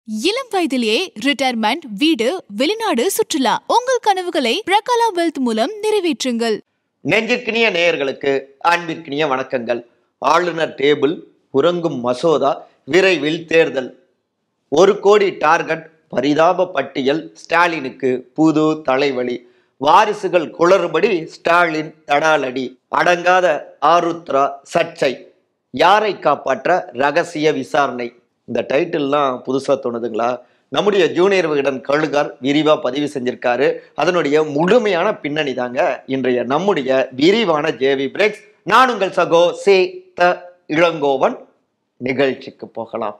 இளம் வயதிலேயே ரிட்டையர்மெண்ட் வீடு வெளிநாடு சுற்றுலா உங்கள் கனவுகளை பிரகாலா வெல்த் மூலம் நிறைவேற்றுங்கள் நெஞ்சிற்கினிய நேயர்களுக்கு அன்பிற்கினிய வணக்கங்கள் ஆளுநர் டேபிள் உறங்கும் மசோதா விரைவில் தேர்தல் ஒரு கோடி டார்கெட் பரிதாப பட்டியல் ஸ்டாலினுக்கு புது தலைவலி வாரிசுகள் குளறுபடி ஸ்டாலின் தடாலடி அடங்காத ஆருத்ரா சர்ச்சை யாரை காப்பாற்ற ரகசிய விசாரணை இந்த டைட்டில்லாம் புதுசா தோணுதுங்களா நம்முடைய ஜூனியர் விகடன் கழுகார் விரிவா பதிவு செஞ்சிருக்காரு அதனுடைய முழுமையான பின்னணி தாங்க இன்றைய நம்முடைய விரிவான ஜேவி பிரேக்ஸ் நான் உங்கள் சகோ சே த இளங்கோவன் நிகழ்ச்சிக்கு போகலாம்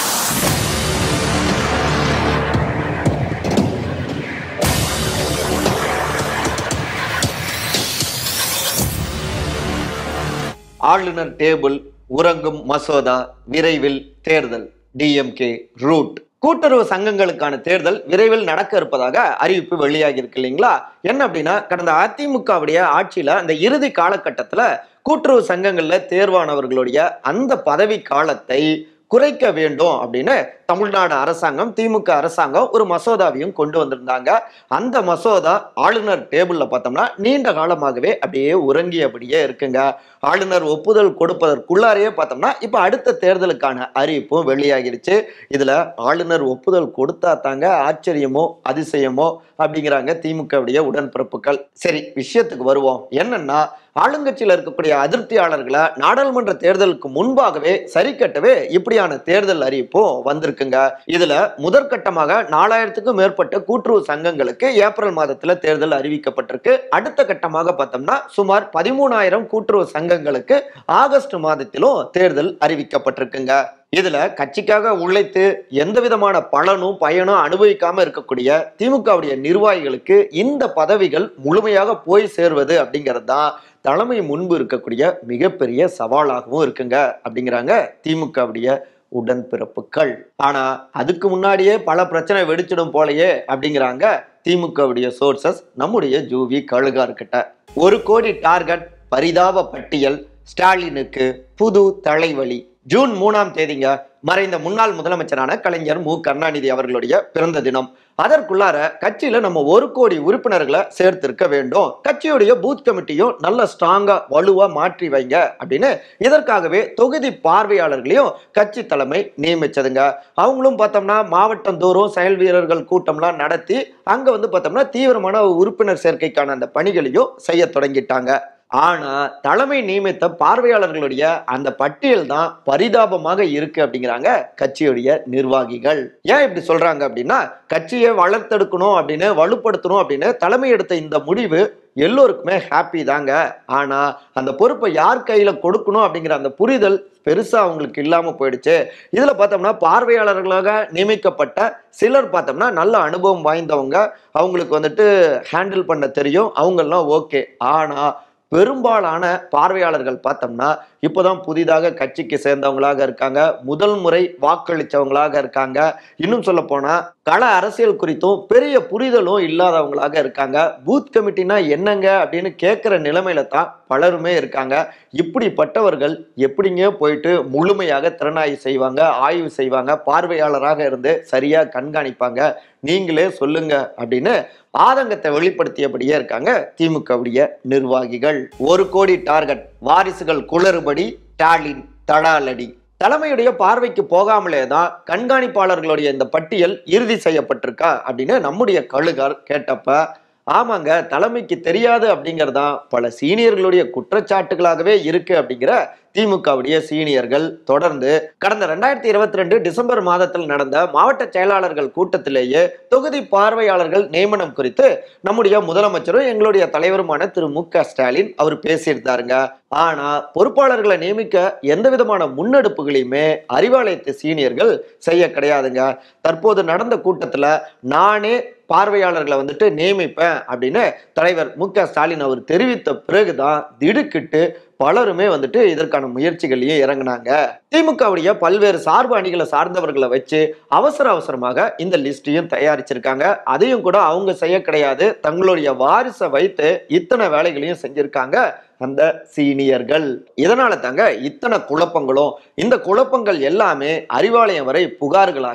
ஆளுநர் டேபிள் உறங்கும் மசோதா விரைவில் தேர்தல் டிஎம்கே ரூட் கூட்டுறவு சங்கங்களுக்கான தேர்தல் விரைவில் நடக்க இருப்பதாக அறிவிப்பு வெளியாகி இருக்கு இல்லைங்களா என்ன அப்படின்னா கடந்த அதிமுகவுடைய ஆட்சியில அந்த இறுதி காலகட்டத்துல கூட்டுறவு சங்கங்கள்ல தேர்வானவர்களுடைய அந்த பதவி காலத்தை குறைக்க வேண்டும் அப்படின்னு தமிழ்நாடு அரசாங்கம் திமுக அரசாங்கம் ஒரு மசோதாவையும் கொண்டு வந்திருந்தாங்க அந்த மசோதா ஆளுநர் டேபிள்ல பார்த்தோம்னா நீண்ட காலமாகவே அப்படியே உறங்கியபடியே இருக்குங்க ஆளுநர் ஒப்புதல் கொடுப்பதற்குள்ளாரையே பார்த்தோம்னா இப்போ அடுத்த தேர்தலுக்கான அறிவிப்பும் வெளியாகிருச்சு இதுல ஆளுநர் ஒப்புதல் கொடுத்தா தாங்க ஆச்சரியமோ அதிசயமோ அப்படிங்கிறாங்க திமுகவுடைய உடன்பிறப்புகள் சரி விஷயத்துக்கு வருவோம் என்னன்னா ஆளுங்கட்சியில் இருக்கக்கூடிய அதிருப்தியாளர்களை நாடாளுமன்ற தேர்தலுக்கு முன்பாகவே சரி கட்டவே இப்படியான தேர்தல் அறிவிப்பும் வந்திருக்குங்க இதுல முதற்கட்டமாக நாலாயிரத்துக்கும் மேற்பட்ட கூட்டுறவு சங்கங்களுக்கு ஏப்ரல் மாதத்துல தேர்தல் அறிவிக்கப்பட்டிருக்கு அடுத்த கட்டமாக பார்த்தோம்னா சுமார் பதிமூணாயிரம் கூட்டுறவு சங்கங்களுக்கு ஆகஸ்ட் மாதத்திலும் தேர்தல் அறிவிக்கப்பட்டிருக்குங்க இதுல கட்சிக்காக உழைத்து எந்த விதமான பலனும் பயனும் அனுபவிக்காம இருக்கக்கூடிய திமுகவுடைய நிர்வாகிகளுக்கு இந்த பதவிகள் முழுமையாக போய் சேர்வது அப்படிங்கிறது தான் தலைமை முன்பு இருக்கக்கூடிய மிகப்பெரிய சவாலாகவும் இருக்குங்க அப்படிங்கிறாங்க திமுகவுடைய உடன்பிறப்புகள் ஆனா அதுக்கு முன்னாடியே பல பிரச்சனை வெடிச்சிடும் போலயே அப்படிங்கிறாங்க திமுகவுடைய சோர்சஸ் நம்முடைய ஜூவி கழுகார்கிட்ட ஒரு கோடி டார்கெட் பரிதாப பட்டியல் ஸ்டாலினுக்கு புது தலைவலி ஜூன் மூணாம் தேதிங்க மறைந்த முன்னாள் முதலமைச்சரான கலைஞர் மு கருணாநிதி அவர்களுடைய பிறந்த தினம் அதற்குள்ளார கட்சியில நம்ம ஒரு கோடி உறுப்பினர்களை சேர்த்திருக்க வேண்டும் கட்சியுடைய பூத் கமிட்டியும் நல்ல ஸ்ட்ராங்கா வலுவா மாற்றி வைங்க அப்படின்னு இதற்காகவே தொகுதி பார்வையாளர்களையும் கட்சி தலைமை நியமிச்சதுங்க அவங்களும் பார்த்தோம்னா மாவட்டம் தோறும் செயல் வீரர்கள் கூட்டம்லாம் நடத்தி அங்க வந்து பார்த்தோம்னா தீவிரமான உறுப்பினர் சேர்க்கைக்கான அந்த பணிகளையும் செய்ய தொடங்கிட்டாங்க ஆனா தலைமை நியமித்த பார்வையாளர்களுடைய அந்த பட்டியல் தான் பரிதாபமாக இருக்கு அப்படிங்கிறாங்க கட்சியுடைய நிர்வாகிகள் ஏன் இப்படி சொல்றாங்க அப்படின்னா கட்சியை வளர்த்தெடுக்கணும் அப்படின்னு வலுப்படுத்தணும் அப்படின்னு தலைமை எடுத்த இந்த முடிவு எல்லோருக்குமே ஹாப்பி தாங்க ஆனா அந்த பொறுப்பை யார் கையில கொடுக்கணும் அப்படிங்கிற அந்த புரிதல் பெருசா அவங்களுக்கு இல்லாம போயிடுச்சு இதுல பார்த்தோம்னா பார்வையாளர்களாக நியமிக்கப்பட்ட சிலர் பார்த்தோம்னா நல்ல அனுபவம் வாய்ந்தவங்க அவங்களுக்கு வந்துட்டு ஹேண்டில் பண்ண தெரியும் அவங்கெல்லாம் ஓகே ஆனா பெரும்பாலான பார்வையாளர்கள் பார்த்தோம்னா இப்போதான் புதிதாக கட்சிக்கு சேர்ந்தவங்களாக இருக்காங்க முதல் முறை வாக்களிச்சவங்களாக இருக்காங்க இன்னும் சொல்ல போனா கள அரசியல் குறித்தும் பெரிய புரிதலும் இல்லாதவங்களாக இருக்காங்க பூத் கமிட்டினா என்னங்க அப்படின்னு கேட்குற நிலைமையில தான் பலருமே இருக்காங்க இப்படிப்பட்டவர்கள் எப்படிங்க போயிட்டு முழுமையாக திறனாய்வு செய்வாங்க ஆய்வு செய்வாங்க பார்வையாளராக இருந்து சரியா கண்காணிப்பாங்க நீங்களே சொல்லுங்க அப்படின்னு ஆதங்கத்தை வெளிப்படுத்தியபடியே இருக்காங்க திமுகவுடைய நிர்வாகிகள் ஒரு கோடி டார்கெட் வாரிசுகள் குளறுபடி ஸ்டாலின் தடாலடி தலைமையுடைய பார்வைக்கு போகாமலே தான் கண்காணிப்பாளர்களுடைய இந்த பட்டியல் இறுதி செய்யப்பட்டிருக்கா அப்படின்னு நம்முடைய கழுகார் கேட்டப்ப ஆமாங்க தலைமைக்கு தெரியாது அப்படிங்கிறதான் பல சீனியர்களுடைய குற்றச்சாட்டுகளாகவே இருக்கு அப்படிங்கிற திமுகவுடைய சீனியர்கள் தொடர்ந்து கடந்த ரெண்டாயிரத்தி இருபத்தி ரெண்டு டிசம்பர் மாதத்தில் நடந்த மாவட்ட செயலாளர்கள் கூட்டத்திலேயே தொகுதி பார்வையாளர்கள் நியமனம் குறித்து நம்முடைய முதலமைச்சரும் எங்களுடைய தலைவருமான திரு மு க ஸ்டாலின் அவர் பேசியிருந்தாருங்க ஆனா பொறுப்பாளர்களை நியமிக்க எந்த விதமான முன்னெடுப்புகளையுமே அறிவாலயத்து சீனியர்கள் செய்ய கிடையாதுங்க தற்போது நடந்த கூட்டத்துல நானே பார்வையாளர்களை வந்துட்டு நியமிப்பேன் அப்படின்னு தலைவர் மு க ஸ்டாலின் அவர் தெரிவித்த பிறகுதான் திடுக்கிட்டு பலருமே வந்துட்டு இதற்கான முயற்சிகளையும் இறங்குனாங்க திமுகவுடைய பல்வேறு சார்பு அணிகளை சார்ந்தவர்களை வச்சு அவசர அவசரமாக இந்த லிஸ்டையும் தயாரிச்சிருக்காங்க அதையும் கூட அவங்க செய்ய கிடையாது தங்களுடைய வாரிசை வைத்து இத்தனை வேலைகளையும் செஞ்சிருக்காங்க அந்த சீனியர்கள் இதனால தாங்க இத்தனை குழப்பங்களும் இந்த குழப்பங்கள் எல்லாமே அறிவாலயம் வரை புகார்களாக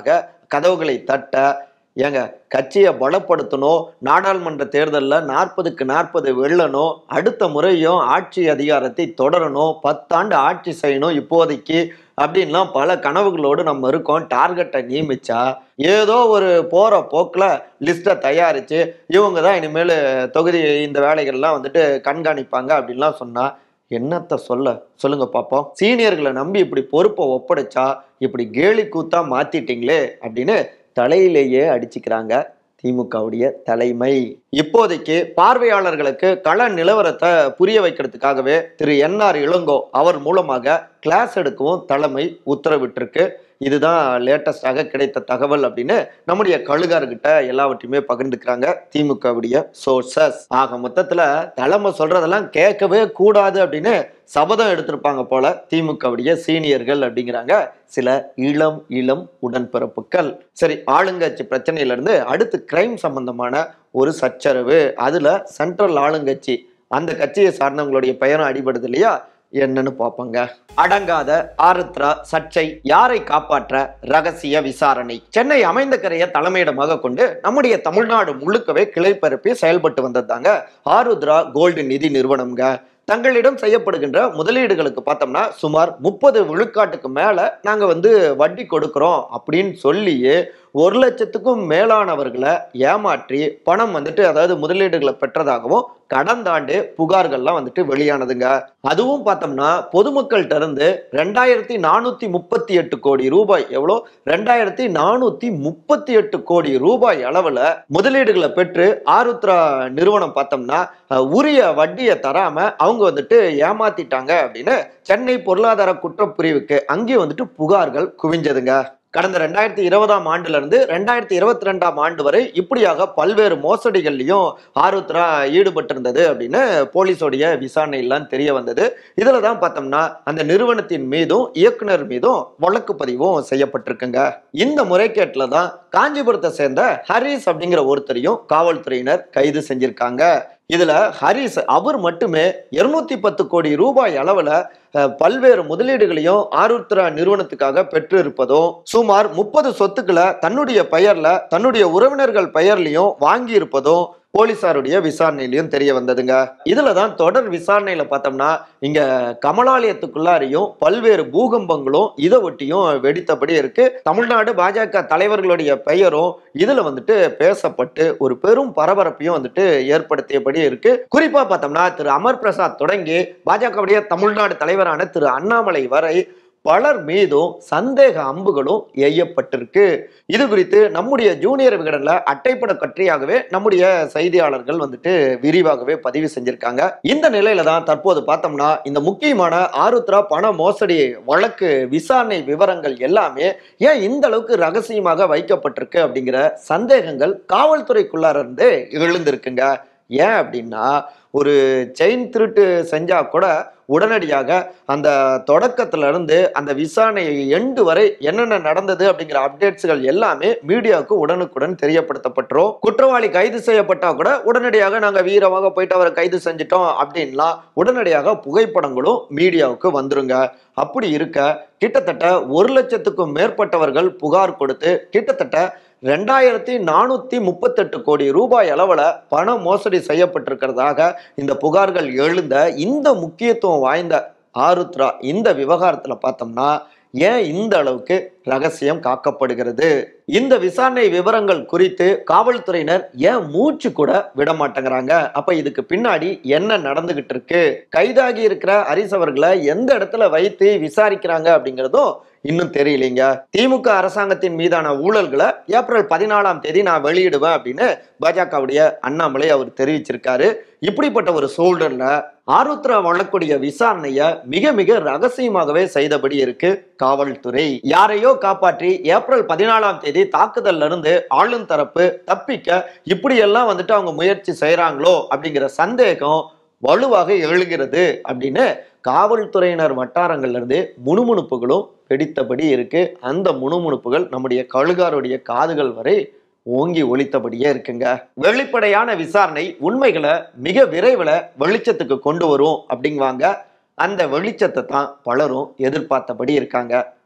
கதவுகளை தட்ட ஏங்க கட்சியை பலப்படுத்தணும் நாடாளுமன்ற தேர்தலில் நாற்பதுக்கு நாற்பது வெல்லணும் அடுத்த முறையும் ஆட்சி அதிகாரத்தை தொடரணும் பத்தாண்டு ஆட்சி செய்யணும் இப்போதைக்கு அப்படின்லாம் பல கனவுகளோடு நம்ம இருக்கோம் டார்கெட்டை நியமிச்சா ஏதோ ஒரு போகிற போக்கில் லிஸ்ட்டை தயாரித்து இவங்க தான் இனிமேல் தொகுதி இந்த வேலைகள்லாம் வந்துட்டு கண்காணிப்பாங்க அப்படின்லாம் சொன்னால் என்னத்த சொல்ல சொல்லுங்க பாப்போம் சீனியர்களை நம்பி இப்படி பொறுப்பை ஒப்படைச்சா இப்படி கேலி கூத்தா மாத்திட்டீங்களே அப்படின்னு தலையிலேயே அடிச்சுக்கிறாங்க திமுகவுடைய தலைமை இப்போதைக்கு பார்வையாளர்களுக்கு கள நிலவரத்தை புரிய வைக்கிறதுக்காகவே திரு என்ஆர் இளங்கோ அவர் மூலமாக கிளாஸ் எடுக்கவும் தலைமை உத்தரவிட்டிருக்கு இதுதான் லேட்டஸ்டாக கிடைத்த தகவல் அப்படின்னு நம்முடைய கழுகார்கிட்ட எல்லாவற்றையுமே பகிர்ந்துக்கிறாங்க திமுகவுடைய சோர்சஸ் ஆக மொத்தத்துல தலைமை சொல்றதெல்லாம் கேட்கவே கூடாது அப்படின்னு சபதம் எடுத்திருப்பாங்க போல திமுகவுடைய சீனியர்கள் அப்படிங்கிறாங்க சில இளம் இளம் உடன்பிறப்புகள் சரி ஆளுங்கட்சி பிரச்சனையில இருந்து அடுத்து கிரைம் சம்பந்தமான ஒரு சச்சரவு அதுல சென்ட்ரல் ஆளுங்கட்சி அந்த கட்சியை சார்ந்தவங்களுடைய பெயரும் அடிபடுது இல்லையா என்னன்னு பார்ப்போங்க அடங்காத ஆருத்ரா சர்ச்சை யாரை காப்பாற்ற ரகசிய விசாரணை சென்னை அமைந்த கரையை தலைமையிடமாக கொண்டு நம்முடைய தமிழ்நாடு முழுக்கவே கிளை பரப்பி செயல்பட்டு வந்ததாங்க ஆருத்ரா கோல்டு நிதி நிறுவனம்ங்க தங்களிடம் செய்யப்படுகின்ற முதலீடுகளுக்கு பார்த்தோம்னா சுமார் முப்பது விழுக்காட்டுக்கு மேல நாங்க வந்து வட்டி கொடுக்கிறோம் அப்படின்னு சொல்லியே ஒரு லட்சத்துக்கும் மேலானவர்களை ஏமாற்றி பணம் வந்துட்டு அதாவது முதலீடுகளை பெற்றதாகவும் கடந்த ஆண்டு புகார்கள்லாம் வந்துட்டு வெளியானதுங்க அதுவும் பார்த்தோம்னா பொதுமக்கள்கிட்ட இருந்து ரெண்டாயிரத்தி நானூத்தி முப்பத்தி எட்டு கோடி ரூபாய் எவ்வளோ ரெண்டாயிரத்தி நானூத்தி முப்பத்தி எட்டு கோடி ரூபாய் அளவுல முதலீடுகளை பெற்று ஆருத்ரா நிறுவனம் பார்த்தோம்னா அஹ், உரிய வட்டியை தராம அவங்க வந்துட்டு ஏமாத்திட்டாங்க அப்படின்னு சென்னை பொருளாதார குற்றப்பிரிவுக்கு அங்கேயும் வந்துட்டு புகார்கள் குவிஞ்சதுங்க கடந்த ரெண்டாயிரத்தி இருபதாம் ஆண்டுல இருந்து ரெண்டாயிரத்தி இருபத்தி ரெண்டாம் ஆண்டு வரை இப்படியாக பல்வேறு மோசடிகள்லையும் ஆருத்ரா ஈடுபட்டிருந்தது அப்படின்னு போலீஸோடைய விசாரணையெல்லாம் தெரிய வந்தது இதுல தான் பார்த்தோம்னா அந்த நிறுவனத்தின் மீதும் இயக்குனர் மீதும் வழக்கு பதிவும் செய்யப்பட்டிருக்குங்க இந்த முறைகேட்டில தான் காஞ்சிபுரத்தை சேர்ந்த ஹரிஸ் அப்படிங்கிற ஒருத்தரையும் காவல்துறையினர் கைது செஞ்சிருக்காங்க இதுல ஹரிஸ் அவர் மட்டுமே இருநூத்தி பத்து கோடி ரூபாய் அளவுல அஹ், பல்வேறு முதலீடுகளையும் ஆருத்ரா நிறுவனத்துக்காக பெற்று இருப்பதும் சுமார் முப்பது சொத்துக்களை தன்னுடைய பெயர்ல தன்னுடைய உறவினர்கள் பெயர்லயும் வாங்கி இருப்பதும் போலீசாருடைய விசாரணையிலையும் தெரிய வந்ததுங்க இதுல தான் தொடர் விசாரணையில பார்த்தோம்னா இங்க கமலாலயத்துக்குள்ளாரையும் பல்வேறு பூகம்பங்களும் இதை ஒட்டியும் வெடித்தபடி இருக்கு தமிழ்நாடு பாஜக தலைவர்களுடைய பெயரும் இதுல வந்துட்டு பேசப்பட்டு ஒரு பெரும் பரபரப்பையும் வந்துட்டு ஏற்படுத்தியபடி இருக்கு குறிப்பா பார்த்தோம்னா திரு அமர் பிரசாத் தொடங்கி பாஜகவுடைய தமிழ்நாடு தலைவரான திரு அண்ணாமலை வரை பலர் மீதும் சந்தேக அம்புகளும் எய்யப்பட்டிருக்கு இது குறித்து நம்முடைய ஜூனியர் விகடன்ல அட்டைப்பட கற்றியாகவே நம்முடைய செய்தியாளர்கள் வந்துட்டு விரிவாகவே பதிவு செஞ்சிருக்காங்க இந்த நிலையில தான் தற்போது பார்த்தோம்னா இந்த முக்கியமான ஆருத்ரா பண மோசடி வழக்கு விசாரணை விவரங்கள் எல்லாமே ஏன் இந்த அளவுக்கு ரகசியமாக வைக்கப்பட்டிருக்கு அப்படிங்கிற சந்தேகங்கள் காவல்துறைக்குள்ளார இருந்து எழுந்திருக்குங்க ஏன் அப்படின்னா ஒரு செயின் திருட்டு செஞ்சா கூட உடனடியாக அந்த தொடக்கத்துல இருந்து அந்த விசாரணை எண்டு வரை என்னென்ன நடந்தது அப்படிங்கிற அப்டேட்ஸ்கள் எல்லாமே மீடியாவுக்கு உடனுக்குடன் தெரியப்படுத்தப்பட்டுரும் குற்றவாளி கைது செய்யப்பட்டா கூட உடனடியாக நாங்க வீரமாக போயிட்டு அவரை கைது செஞ்சிட்டோம் அப்படின்லாம் உடனடியாக புகைப்படங்களும் மீடியாவுக்கு வந்துருங்க அப்படி இருக்க கிட்டத்தட்ட ஒரு லட்சத்துக்கும் மேற்பட்டவர்கள் புகார் கொடுத்து கிட்டத்தட்ட ரெண்டாயிரத்தி நானூத்தி முப்பத்தெட்டு கோடி ரூபாய் அளவுல பண மோசடி செய்யப்பட்டிருக்கிறதாக இந்த புகார்கள் எழுந்த இந்த முக்கியத்துவம் வாய்ந்த ஆருத்ரா இந்த விவகாரத்துல பார்த்தோம்னா ஏன் இந்த அளவுக்கு ரகசியம் காக்கப்படுகிறது இந்த விசாரணை விவரங்கள் குறித்து காவல்துறையினர் ஏன் மூச்சு கூட விட மாட்டேங்கிறாங்க அப்ப இதுக்கு பின்னாடி என்ன நடந்துகிட்டு இருக்கு கைதாகி இருக்கிற ஹரிஸ் அவர்களை எந்த இடத்துல வைத்து விசாரிக்கிறாங்க அப்படிங்கிறதும் இன்னும் தெரியலைங்க திமுக அரசாங்கத்தின் மீதான ஊழல்களை ஏப்ரல் பதினாலாம் தேதி நான் வெளியிடுவேன் அப்படின்னு பாஜகவுடைய அண்ணாமலை அவர் தெரிவிச்சிருக்காரு இப்படிப்பட்ட ஒரு சூழல்ல ஆருத்ரா வழக்குடைய விசாரணைய மிக மிக ரகசியமாகவே செய்தபடி இருக்கு காவல்துறை யாரையோ காப்பாற்றி ஏப்ரல் பதினாலாம் தேதி தாக்குதல்ல இருந்து ஆளும் தரப்பு தப்பிக்க இப்படியெல்லாம் வந்துட்டு அவங்க முயற்சி செய்றாங்களோ அப்படிங்கிற சந்தேகம் வலுவாக எழுகிறது அப்படின்னு காவல்துறையினர் வட்டாரங்கள்ல இருந்து முணுமுணுப்புகளும் வெடித்தபடி இருக்கு அந்த முணுமுணுப்புகள் நம்முடைய கழுகாருடைய காதுகள் வரை ஓங்கி ஒலித்தபடியே இருக்குங்க வெளிப்படையான விசாரணை உண்மைகளை மிக விரைவில் வெளிச்சத்துக்கு கொண்டு வரும் அப்படிங்குவாங்க அந்த வெளிச்சத்தை தான் பலரும் எதிர்பார்த்தபடி இருக்காங்க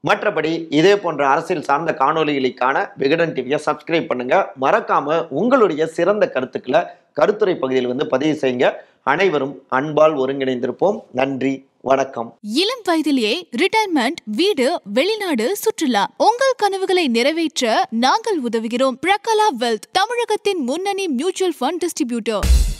மற்றபடி இதே போன்ற அரசியல் சார்ந்த காணொலிகளுக்கான விகடன் டிவியை சப்ஸ்கிரைப் பண்ணுங்க மறக்காம உங்களுடைய சிறந்த கருத்துக்களை கருத்துரை பகுதியில் வந்து பதிவு செய்யுங்க அனைவரும் அன்பால் ஒருங்கிணைந்திருப்போம் நன்றி வணக்கம் இளம் வயதிலேயே ரிட்டையர்மெண்ட் வீடு வெளிநாடு சுற்றுலா உங்கள் கனவுகளை நிறைவேற்ற நாங்கள் உதவுகிறோம் பிரகலா வெல்த் தமிழகத்தின் முன்னணி மியூச்சுவல் ஃபண்ட் டிஸ்ட்ரிபியூட்டர்